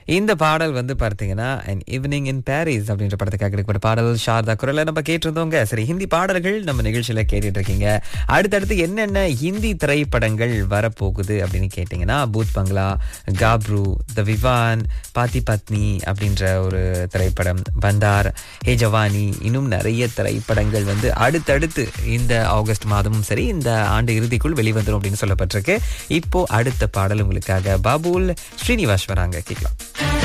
இந்த பாடல் வந்து பார்த்தீங்கன்னா அண்ட் ஈவினிங் இன் பாரிஸ் அப்படின்ற படத்துக்காக எடுக்கப்பட்ட பாடல் ஷாரதா குரலை நம்ம கேட்டிருந்தோங்க சரி ஹிந்தி பாடல்கள் நம்ம நிகழ்ச்சியில கேட்டுட்டு இருக்கீங்க அடுத்தடுத்து என்னென்ன ஹிந்தி திரைப்படங்கள் வரப்போகுது அப்படின்னு கேட்டிங்கன்னா பூத் பங்களா காப்ரு த விவான் பாத்தி பத்னி அப்படின்ற ஒரு திரைப்படம் பந்தார் ஹே ஜவானி இன்னும் நிறைய திரைப்படங்கள் வந்து அடுத்தடுத்து இந்த ஆகஸ்ட் மாதமும் சரி இந்த ஆண்டு இறுதிக்குள் வெளிவந்துடும் அப்படின்னு சொல்லப்பட்டிருக்கு இப்போ அடுத்த பாடல் உங்களுக்காக பாபுல் ஸ்ரீனிவாஸ் வராங்க கேட்கலாம்